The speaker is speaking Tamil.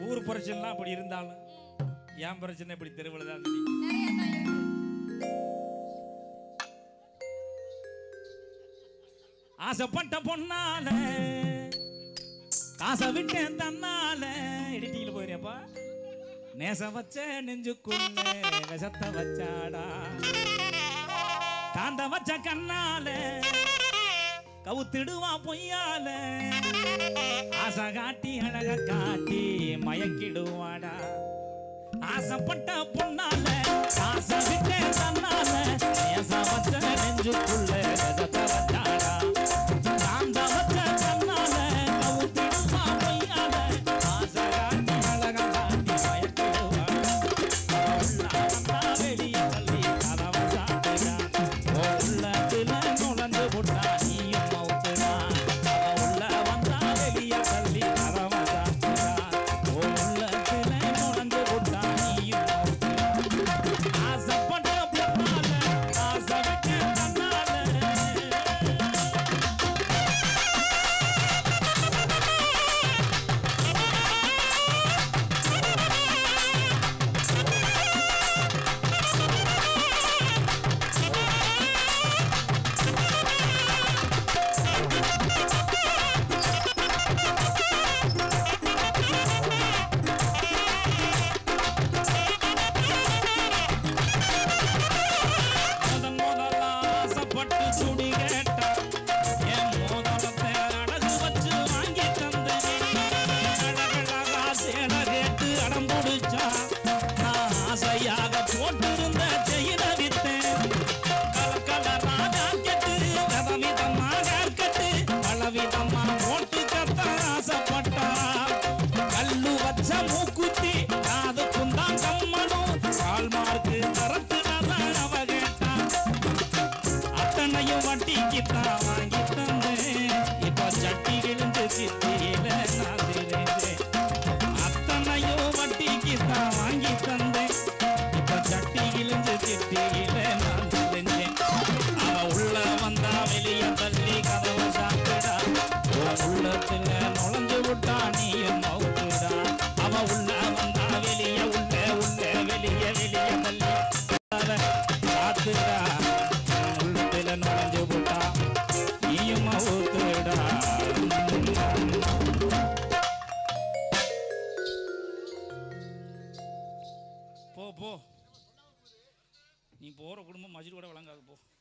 ஊர் பிரச்சனைலாம் அப்படி இருந்தாலும் என் பிரச்சனை இப்படி தெருவில் தான் தெரியும் நிறைய தான் இருக்கு ஆசைப்பட்ட பொண்ணால காசை விட்டேன் தன்னால எடிட்டிங்கில் போயிருப்பா நேசம் வச்ச நெஞ்சுக்குள்ள விஷத்த வச்சாடா காந்த வச்ச கண்ணால கவுத்திடுவா பொய்யால ஆசை காட்டி அழக காட்டி மயக்கிடுவாடா ஆசைப்பட்ட பொண்ணால காசை விட்டேன் தன்னால நேசம் வச்ச நெஞ்சுக்குள்ள விஷத்த வச்சாடா காந்த வச்ச கண்ணால கவுத்திடுவா பொய்யால ஆசை காட்டி அழக காட்டி மயக்கிடுவாடா வெளியே தள்ளி கதவை சாத்துறான் உள்ளத்துல நுழைஞ்சு புட்டா நீயும் மவுத்துடா அவ உள்ள வந்தா வெளியே தள்ளி கதவை சாத்துறான் உள்ளத்துல நுழைஞ்சு புட்டா நீயும் மவுத்துடா ஆசைப்பட்ட பொண்ணால ஆசை விட்டு தன்னால முதன் முதலா ஆசைப்பட்டு சுடி கேட்டா என் மோதலத்தை அடகு வச்சு வாங்கி தந்தேன் அழகழகா சேலை கேட்டு அடம் பிடிச்சா நான் ஆசையாக போட்டிருந்த செயின வித்தேன் கலக்கலரா ஜாக்கெட்டு விதவிதமா ஜாக்கெட்டு பலவிதமா போட்டு கத்த ஆசைப்பட்டா கல்லு வச்ச மூக்குத்தி காது குந்தான் கம்மனும் கால் மார்க்கு கரத்துனதான் அவ கேட்டா அத்தனையும் வட்டிக்குத்தான் வாங்கி தந்தேன் இப்போ சட்டி விழுந்து சித்தியில நான் தெரிஞ்சேன் அத்தனையும் வட்டிக்குத்தான் வாங்கி தந்தேன் இப்போ சட்டி விழுந்து சித்தியில நான் தெரிஞ்சேன் அவ உள்ள வந்தா வெளிய தள்ளி கதவை சாப்பிடா உன் உள்ளத்துல நுழைஞ்சு விட்டா நீயும் மவுத்துடா அவ உள்ள வந்தா வெளிய உள்ள உள்ள வெளிய வெளிய தள்ளி கதவை சாத்துடா உன் உள்ளத்துல நுழைஞ்சு விட்டா நீயும் மவுத்துடா போ போ நீ போற குடும்பம் மஜில் கூட விளங்காது போ